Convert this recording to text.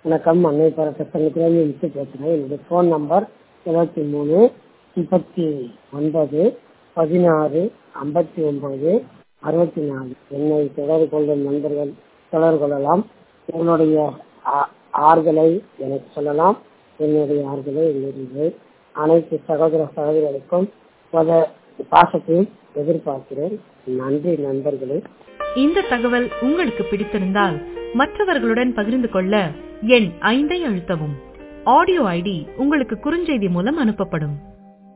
வணக்கம் அன்னை பரட்ட சங்கத்திலிருந்து விட்டு பேசுகிறேன் என்னுடைய ஃபோன் நம்பர் இருபத்தி மூணு முப்பத்தி ஒன்பது பதினாறு ஐம்பத்தி ஒன்பது அறுபத்தி நாலு என்னை தொடர்பு கொள்ளும் நண்பர்கள் தொடர்பு கொள்ளலாம் உங்களுடைய ஆ- ஆறுதலை எனக்கு சொல்லலாம் என்னுடைய ஆறுதலை என்னுடைய அனைத்து சகோதர சகோதரிகளுக்கும் பல பாசத்தையும் எதிர்பார்க்கிறேன் நன்றி நண்பர்களே இந்த தகவல் உங்களுக்கு பிடித்திருந்தால் மற்றவர்களுடன் பகிர்ந்து கொள்ள எண் ஐந்தை அழுத்தவும் ஆடியோ ஐடி உங்களுக்கு குறுஞ்செய்தி மூலம் அனுப்பப்படும்